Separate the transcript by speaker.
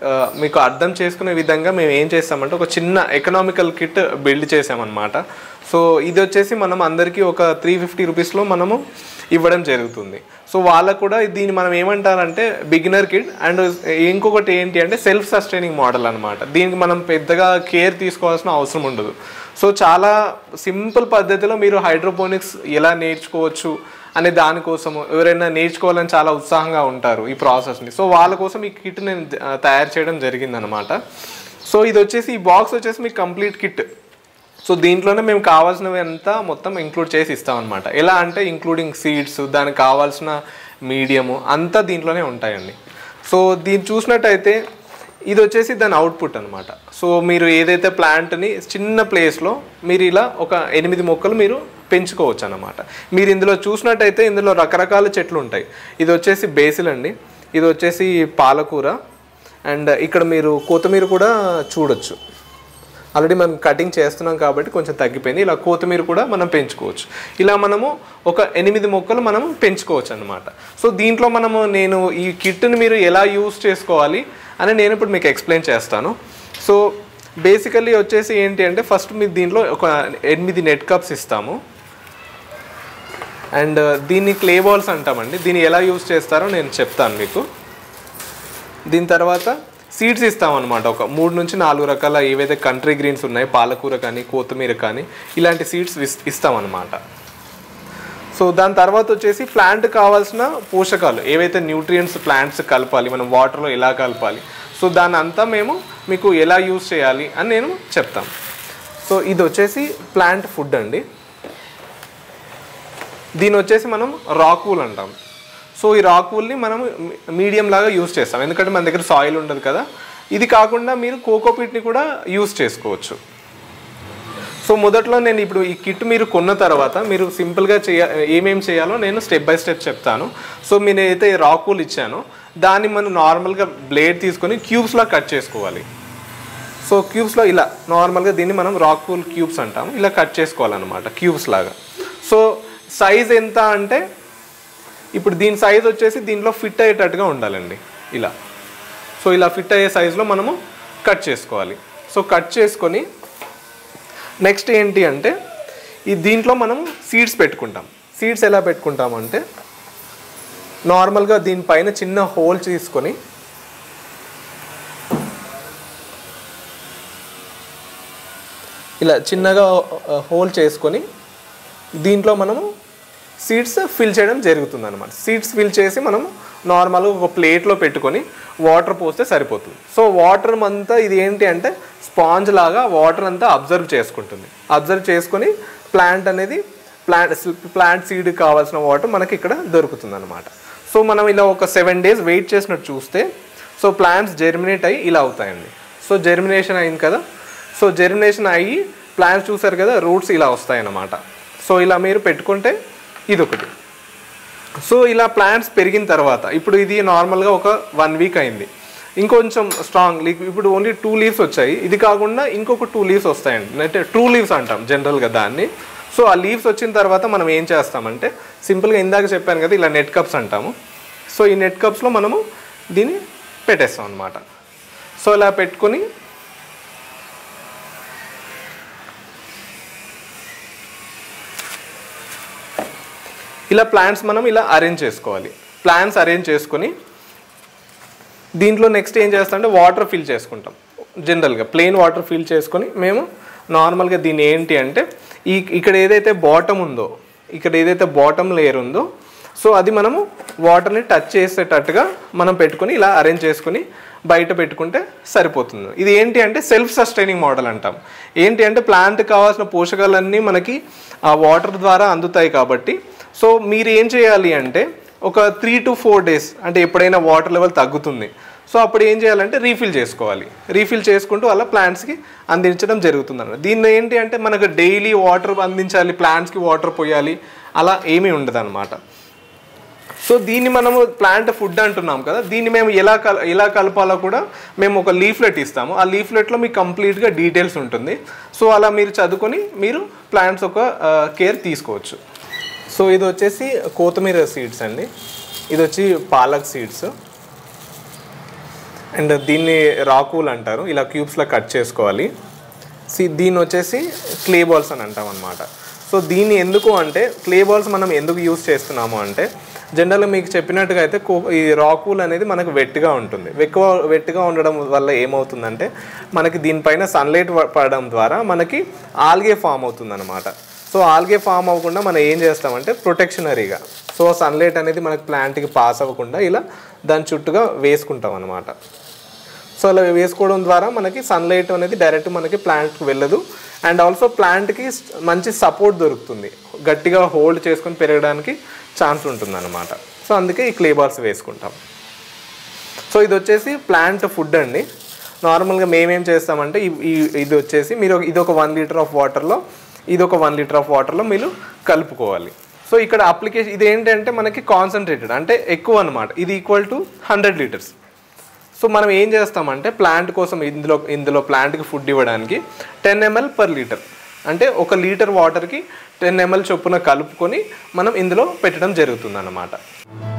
Speaker 1: ఆ, మీకు అర్థం చేసుకునే విధంగా మేము ఏం చేస్తామంటే ఒక చిన్న ఎకనామికల్ కిట్ బిల్డ్ చేసామన్నమాట సో ఇది వచ్చేసి మనం అందరికీ ఒక త్రీ ఫిఫ్టీ రూపీస్లో మనము ఇవ్వడం జరుగుతుంది సో వాళ్ళకు కూడా దీన్ని మనం ఏమంటారంటే బిగినర్ కిట్ అండ్ ఇంకొకటి ఏంటి అంటే సెల్ఫ్ సస్టైనింగ్ మోడల్ అనమాట దీనికి మనం పెద్దగా కేర్ తీసుకోవాల్సిన అవసరం ఉండదు సో చాలా సింపుల్ పద్ధతిలో మీరు హైడ్రోపోనిక్స్ ఎలా నేర్చుకోవచ్చు అనే దానికోసము ఎవరైనా నేర్చుకోవాలని చాలా ఉత్సాహంగా ఉంటారు ఈ ప్రాసెస్ని సో వాళ్ళ కోసం ఈ కిట్ నేను ఆ, తయారు చేయడం జరిగిందనమాట సో ఇది వచ్చేసి ఈ బాక్స్ వచ్చేసి మీకు కంప్లీట్ కిట్ సో దీంట్లోనే మేము కావాల్సినవి అంతా మొత్తం ఇంక్లూడ్ చేసి ఇస్తామన్నమాట ఎలా అంటే ఇంక్లూడింగ్ సీడ్స్ దానికి కావాల్సిన మీడియము అంతా దీంట్లోనే ఉంటాయండి సో దీన్ని చూసినట్టయితే ఇది వచ్చేసి దాని అవుట్పుట్ అనమాట సో మీరు ఏదైతే ప్లాంట్ని చిన్న ప్లేస్లో మీరు ఇలా ఒక ఎనిమిది మొక్కలు మీరు పెంచుకోవచ్చు అనమాట మీరు ఇందులో చూసినట్టయితే ఇందులో రకరకాల చెట్లు ఉంటాయి ఇది వచ్చేసి బేసిల్ అండి ఇది వచ్చేసి పాలకూర అండ్ ఇక్కడ మీరు కొత్తిమీర కూడా చూడొచ్చు ఆల్రెడీ మనం కటింగ్ చేస్తున్నాం కాబట్టి కొంచెం తగ్గిపోయింది ఇలా కొత్తిమీర కూడా మనం పెంచుకోవచ్చు ఇలా మనము ఒక ఎనిమిది మొక్కలు మనం పెంచుకోవచ్చు అనమాట సో దీంట్లో మనము నేను ఈ కిట్ని మీరు ఎలా యూస్ చేసుకోవాలి అని నేను ఇప్పుడు మీకు ఎక్స్ప్లెయిన్ చేస్తాను సో బేసికల్లీ వచ్చేసి ఏంటి అంటే ఫస్ట్ మీరు దీంట్లో ఒక ఎనిమిది నెట్ కప్స్ ఇస్తాము అండ్ దీన్ని క్లే బాల్స్ అంటామండి దీన్ని ఎలా యూస్ చేస్తారో నేను చెప్తాను మీకు దీని తర్వాత సీడ్స్ ఇస్తామన్నమాట ఒక మూడు నుంచి నాలుగు రకాల ఏవైతే కంట్రీ గ్రీన్స్ ఉన్నాయో పాలకూర కానీ కొత్తిమీర కానీ ఇలాంటి సీడ్స్ ఇస్- ఇస్తామన్నమాట సో దాని తర్వాత వచ్చేసి ప్లాంట్ కావాల్సిన పోషకాలు ఏవైతే న్యూట్రియంట్స్ ప్లాంట్స్ కలపాలి మనం వాటర్లో ఎలా కలపాలి సో దాని అంతా మేము మీకు ఎలా యూస్ చేయాలి అని నేను చెప్తాను సో ఇది వచ్చేసి ప్లాంట్ ఫుడ్ అండి దీని వచ్చేసి మనం రాక్ వూల్ అంటాం సో ఈ రాక్ వూల్ని మనం మీడియం లాగా యూస్ చేస్తాం ఎందుకంటే మన దగ్గర సాయిల్ ఉండదు కదా ఇది కాకుండా మీరు కోకోపీట్ని కూడా యూస్ చేసుకోవచ్చు సో మొదట్లో నేను ఇప్పుడు ఈ కిట్ మీరు కొన్న తర్వాత మీరు సింపుల్గా చేయ ఏమేం చేయాలో నేను స్టెప్ బై స్టెప్ చెప్తాను సో నేను ఏదైతే రాక్ వూల్ ఇచ్చానో దాన్ని మనం నార్మల్గా బ్లేడ్ తీసుకొని క్యూబ్స్లా కట్ చేసుకోవాలి సో క్యూబ్స్లో ఇలా నార్మల్గా దీన్ని మనం రాక్ పూల్ క్యూబ్స్ అంటాం ఇలా కట్ చేసుకోవాలన్నమాట క్యూబ్స్ లాగా సో సైజ్ ఎంత అంటే ఇప్పుడు దీని సైజ్ వచ్చేసి దీంట్లో ఫిట్ అయ్యేటట్టుగా ఉండాలండి ఇలా సో ఇలా ఫిట్ అయ్యే సైజులో మనము కట్ చేసుకోవాలి సో కట్ చేసుకొని నెక్స్ట్ ఏంటి అంటే ఈ దీంట్లో మనం సీడ్స్ పెట్టుకుంటాం సీడ్స్ ఎలా పెట్టుకుంటామంటే నార్మల్గా దీనిపైన చిన్న హోల్ తీసుకొని ఇలా చిన్నగా హోల్ చేసుకొని దీంట్లో మనము సీడ్స్ ఫిల్ చేయడం జరుగుతుంది అనమాట సీడ్స్ ఫిల్ చేసి మనం నార్మల్గా ఒక ప్లేట్లో పెట్టుకొని వాటర్ పోస్తే సరిపోతుంది సో వాటర్ అంతా ఇది ఏంటి అంటే స్పాంజ్ లాగా వాటర్ అంతా అబ్జర్వ్ చేసుకుంటుంది అబ్జర్వ్ చేసుకొని ప్లాంట్ అనేది ప్లాంట్ ప్లాంట్ సీడ్ కావాల్సిన వాటర్ మనకి ఇక్కడ దొరుకుతుంది అనమాట సో మనం ఇలా ఒక సెవెన్ డేస్ వెయిట్ చేసినట్టు చూస్తే సో ప్లాంట్స్ జెర్మినేట్ అయ్యి ఇలా అవుతాయండి సో జెర్మినేషన్ అయింది కదా సో జెర్మినేషన్ అయ్యి ప్లాంట్స్ చూసారు కదా రూట్స్ ఇలా వస్తాయి అన్నమాట సో ఇలా మీరు పెట్టుకుంటే ఇది ఒకటి సో ఇలా ప్లాంట్స్ పెరిగిన తర్వాత ఇప్పుడు ఇది నార్మల్గా ఒక వన్ వీక్ అయింది ఇంకొంచెం స్ట్రాంగ్ లీక్ ఇప్పుడు ఓన్లీ టూ లీవ్స్ వచ్చాయి ఇది కాకుండా ఇంకొక టూ లీవ్స్ వస్తాయండి అంటే ట్రూ లీవ్స్ అంటాం జనరల్గా దాన్ని సో ఆ లీవ్స్ వచ్చిన తర్వాత మనం ఏం చేస్తామంటే సింపుల్గా ఇందాక చెప్పాను కదా ఇలా నెట్ కప్స్ అంటాము సో ఈ నెట్ కప్స్లో మనము దీన్ని పెట్టేస్తాం అనమాట సో ఇలా పెట్టుకొని ఇలా ప్లాంట్స్ మనం ఇలా అరేంజ్ చేసుకోవాలి ప్లాంట్స్ అరేంజ్ చేసుకొని దీంట్లో నెక్స్ట్ ఏం చేస్తామంటే వాటర్ ఫిల్ చేసుకుంటాం జనరల్గా ప్లెయిన్ వాటర్ ఫిల్ చేసుకొని మేము నార్మల్గా దీన్ని ఏంటి అంటే ఈ ఇక్కడ ఏదైతే బాటమ్ ఉందో ఇక్కడ ఏదైతే బాటమ్ లేయర్ ఉందో సో అది మనము వాటర్ని టచ్ చేసేటట్టుగా మనం పెట్టుకొని ఇలా అరేంజ్ చేసుకొని బయట పెట్టుకుంటే సరిపోతుంది ఇది ఏంటి అంటే సెల్ఫ్ సస్టైనింగ్ మోడల్ అంటాం ఏంటి అంటే ప్లాంట్ కావాల్సిన పోషకాలన్నీ మనకి ఆ వాటర్ ద్వారా అందుతాయి కాబట్టి సో మీరు ఏం చేయాలి అంటే ఒక త్రీ టు ఫోర్ డేస్ అంటే ఎప్పుడైనా వాటర్ లెవెల్ తగ్గుతుంది సో అప్పుడు ఏం చేయాలంటే రీఫిల్ చేసుకోవాలి రీఫిల్ చేసుకుంటూ అలా ప్లాంట్స్కి అందించడం జరుగుతుంది అన్నమాట దీన్ని ఏంటి అంటే మనకు డైలీ వాటర్ అందించాలి ప్లాంట్స్కి వాటర్ పోయాలి అలా ఏమీ ఉండదు అనమాట సో దీన్ని మనము ప్లాంట్ ఫుడ్ అంటున్నాం కదా దీన్ని మేము ఎలా కల ఎలా కలపాలో కూడా మేము ఒక లీఫ్లెట్ ఇస్తాము ఆ లీఫ్లెట్లో మీకు కంప్లీట్గా డీటెయిల్స్ ఉంటుంది సో అలా మీరు చదువుకొని మీరు ప్లాంట్స్ ఒక కేర్ తీసుకోవచ్చు సో ఇది వచ్చేసి కొత్తిమీర సీడ్స్ అండి ఇది వచ్చి పాలక్ సీడ్స్ అండ్ దీన్ని రాకూల్ అంటారు ఇలా క్యూబ్స్లో కట్ చేసుకోవాలి సి దీన్ని వచ్చేసి క్లే బాల్స్ అని అంటాం అనమాట సో దీన్ని ఎందుకు అంటే క్లే బాల్స్ మనం ఎందుకు యూస్ చేస్తున్నాము అంటే జనరల్గా మీకు చెప్పినట్టుగా అయితే కో ఈ రాకూల్ అనేది మనకు వెట్గా ఉంటుంది ఎక్కువ వెట్గా ఉండడం వల్ల ఏమవుతుందంటే మనకి దీనిపైన సన్లైట్ పడడం ద్వారా మనకి ఆల్గే ఫామ్ అవుతుంది అనమాట సో ఆల్గే ఫామ్ అవ్వకుండా మనం ఏం చేస్తామంటే ప్రొటెక్షనరీగా సో సన్లైట్ అనేది మనకి ప్లాంట్కి పాస్ అవ్వకుండా ఇలా దాని చుట్టూగా వేసుకుంటాం అనమాట సో అలా వేసుకోవడం ద్వారా మనకి సన్లైట్ అనేది డైరెక్ట్ మనకి ప్లాంట్కి వెళ్ళదు అండ్ ఆల్సో ప్లాంట్కి మంచి సపోర్ట్ దొరుకుతుంది గట్టిగా హోల్డ్ చేసుకొని పెరగడానికి ఛాన్స్ ఉంటుంది అనమాట సో అందుకే ఈ క్లే బాల్స్ వేసుకుంటాం సో ఇది వచ్చేసి ప్లాంట్ ఫుడ్ అండి నార్మల్గా మేమేం చేస్తామంటే ఈ- ఈ ఇది వచ్చేసి మీరు ఇది ఒక వన్ లీటర్ ఆఫ్ వాటర్లో ఇది ఒక వన్ లీటర్ ఆఫ్ వాటర్లో మీరు కలుపుకోవాలి సో ఇక్కడ అప్లికేషన్ ఇది ఏంటంటే మనకి కాన్సన్ట్రేటెడ్ అంటే ఎక్కువ అనమాట ఇది equal to hundred litres so మనం ఏం చేస్తామంటే ప్లాంట్ కోసం ఇందులో ఇందులో ప్లాంట్కి ఫుడ్ ఇవ్వడానికి టెన్ ఎంఎల్ పర్ లీటర్ అంటే ఒక లీటర్ వాటర్కి టెన్ ఎంఎల్ చొప్పున కలుపుకొని మనం ఇందులో పెట్టడం జరుగుతుంది అన్నమాట